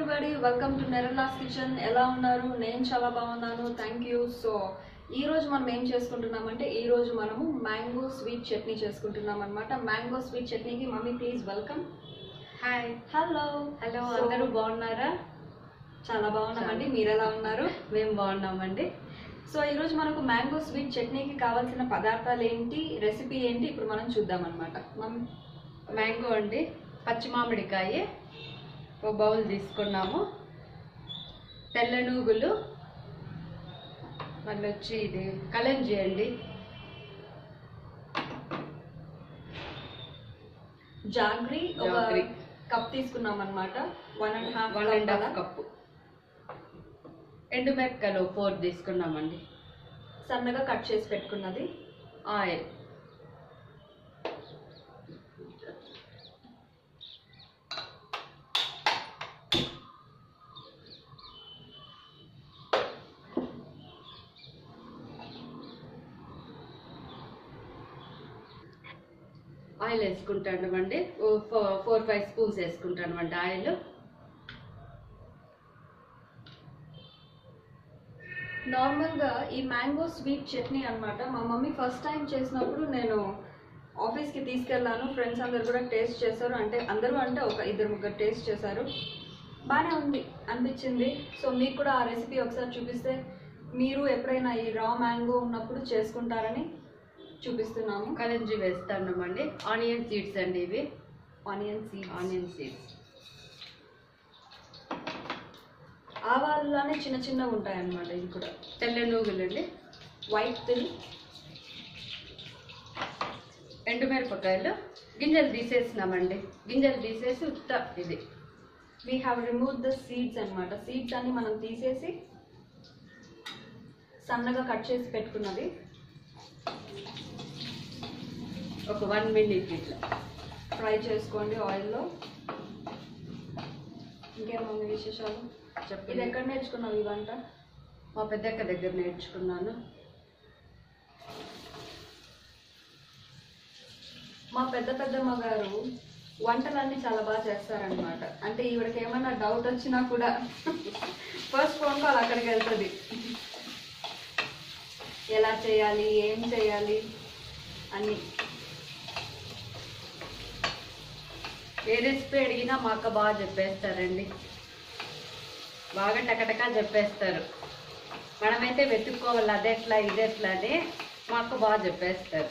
Everybody welcome to నెరలాస్ kitchen ఎలా ఉన్నారు నేను చాలా బాగున్నాను థ్యాంక్ యూ సో ఈ రోజు మనం ఏం చేసుకుంటున్నామంటే ఈ రోజు మనము మ్యాంగో స్వీట్ చట్నీ చేసుకుంటున్నాం అనమాట మ్యాంగో స్వీట్ చట్నీకి mummy please welcome hi hello hello అందరూ బాగున్నారా చాలా బాగున్నామండి మీరు ఎలా ఉన్నారు మేము బాగున్నామండి సో ఈ రోజు మనకు మ్యాంగో స్వీట్ చట్నీకి కావాల్సిన పదార్థాలు ఏంటి రెసిపీ ఏంటి ఇప్పుడు మనం చూద్దాం అనమాట మమ్మీ మ్యాంగో అండి పచ్చి మామిడికాయ ఒక బౌల్ తీసుకున్నాము తెల్ల నూగులు మళ్ళీ వచ్చి ఇది కలంజి అండి జాగ్రీ ఒక జాగ్రీ. కప్ తీసుకున్నాం అనమాట one and half one and half cup ఎండుమిరపకాయలు ఫోర్ తీసుకున్నామండి సన్నగా కట్ చేసి పెట్టుకున్నది ఆయిల్ ఆయిల్ వేసుకుంటాను ఫోర్ ఫైవ్ స్పూన్స్ వేసుకుంటాను అండి ఆయిల్ నార్మల్గా ఈ మ్యాంగో స్వీట్ చట్నీ అన్నమాట మా మమ్మీ ఫస్ట్ టైం చేసినప్పుడు నేను ఆఫీస్కి తీసుకెళ్ళాను ఫ్రెండ్స్ అందరు కూడా టేస్ట్ చేశారు అంటే అందరూ అంటే ఒక ఇద్దరు ముగ్గురు టేస్ట్ చేశారు బాగానే ఉంది అనిపించింది సో మీకు కూడా ఆ రెసిపీ ఒకసారి చూపిస్తే మీరు ఎప్పుడైనా ఈ రా మ్యాంగో ఉన్నప్పుడు చేసుకుంటారని చూపిస్తున్నాము కలంజి వేస్తామండి ఆనియన్ సీడ్స్ అండి ఇవి ఆనియన్ సీడ్ ఆనియన్ సీడ్స్ ఆవాల్లోనే చిన్న చిన్నగా ఉంటాయి అన్నమాట ఇది కూడా తెల్ల నూగులండి వైట్ తిని ఎండుమిరపకాయలు గింజలు తీసేసినామండి గింజలు తీసేసి ఉత్త ఇది we have remove the seeds అన్నమాట సీడ్స్ అన్ని మనం తీసేసి సన్నగా కట్ చేసి పెట్టుకున్నది ఒక వన్ మినిట్ ఇట్లా ఫ్రై చేసుకోండి ఆయిల్లో ఇంకేమన్నా విశేషాలు ఇది చెప్పండి ఎక్కడ నేర్చుకున్నావు ఈ వంట మా పెద్దక్క దగ్గర నేర్చుకున్నాను మా పెద్ద పెద్దమ్మ గారు వంటలన్నీ చాలా బాగా చేస్తారనమాట అంటే ఈవిడకి ఏమన్నా డౌట్ వచ్చినా కూడా ఫస్ట్ ఫోన్ కాల్ అక్కడికి వెళ్తుంది ఎలా చేయాలి ఏం చేయాలి అన్నీ ఏ రెసిపీ అడిగినా మా అక్క బాగా చెప్పేస్తారండి బాగా టకటకా చెప్పేస్తారు మనమైతే వెతుక్కోవాలి అదెట్లా ఇదెట్లా అని మా అక్క బాగా చెప్పేస్తారు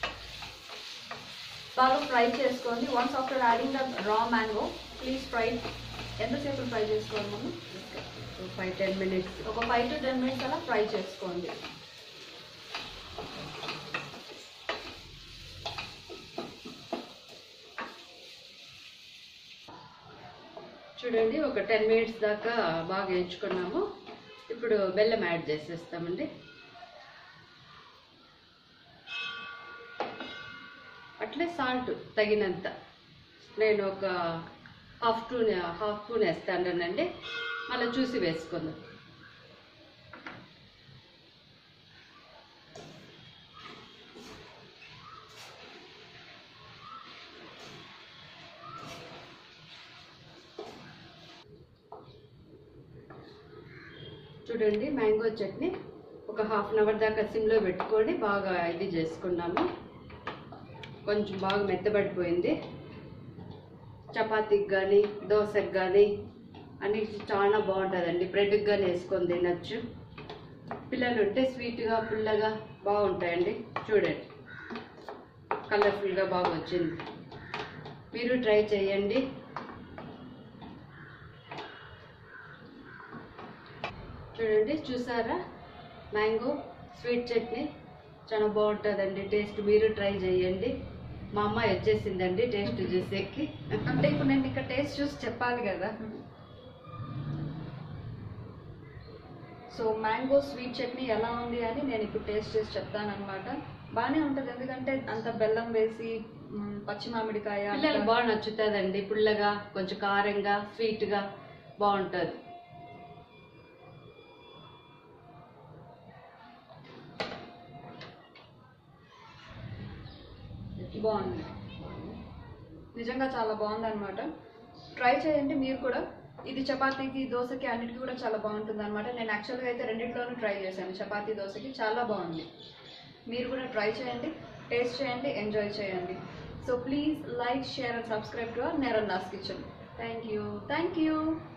బాగా ఫ్రై చేసుకోండి once after adding the raw mango please fry ఎంతసేపు ఫ్రై చేసుకోవాలి మనం ఫైవ్ టెన్ మినిట్స్ ఒక ఫైవ్ టు టెన్ మినిట్స్ అలా ఫ్రై చేసుకోండి చూడండి ఒక టెన్ మినిట్స్ దాకా బాగా వేయించుకున్నాము ఇప్పుడు బెల్లం యాడ్ చేసేస్తామండి అట్లే సాల్ట్ తగినంత నేను ఒక హాఫ్ స్పూన్ హాఫ్ స్పూన్ వేస్తానండి మళ్ళీ చూసి వేసుకుందాం చూడండి మ్యాంగో చట్నీ ఒక హాఫ్ అన్ అవర్ దాకా సిమ్లో పెట్టుకొని బాగా ఇది చేసుకున్నాము కొంచెం బాగా మెత్తబడిపోయింది చపాతీకి కానీ దోశకి కానీ అన్నిటికి చాలా బాగుంటుందండి బ్రెడ్కి కానీ వేసుకొని తినచ్చు పిల్లలు ఉంటే స్వీట్గా పుల్లగా బాగుంటాయండి చూడండి కలర్ఫుల్గా బాగా వచ్చింది మీరు ట్రై చేయండి చూడండి చూసారా మ్యాంగో స్వీట్ చట్నీ చాలా బాగుంటుందండి టేస్ట్ మీరు ట్రై చేయండి మా అమ్మాయి వచ్చేసిందండి టేస్ట్ చూసేకి అంటే ఇప్పుడు నేను ఇక్కడ టేస్ట్ చూసి చెప్పాలి కదా సో మ్యాంగో స్వీట్ చట్నీ ఎలా ఉంది అని నేను ఇప్పుడు టేస్ట్ చేసి చెప్తాను అనమాట బాగానే ఉంటుంది ఎందుకంటే అంత బెల్లం వేసి మ్, పచ్చి మామిడికాయ పిల్లలకు బాగా నచ్చుతుందండి పుల్లగా కొంచెం కారంగా స్వీట్గా బాగుంటుంది బాగుంది నిజంగా చాలా బాగుంది అనమాట ట్రై చేయండి మీరు కూడా ఇది చపాతీకి దోశకి అన్నిటికీ కూడా చాలా బాగుంటుంది అనమాట నేను యాక్చువల్గా అయితే రెండింటిలోనూ ట్రై చేశాను చపాతీ దోశకి చాలా బాగుంది మీరు కూడా ట్రై చేయండి టేస్ట్ చేయండి ఎంజాయ్ చేయండి so please like share and subscribe to our నెరన్నాస్ kitchen thank you thank you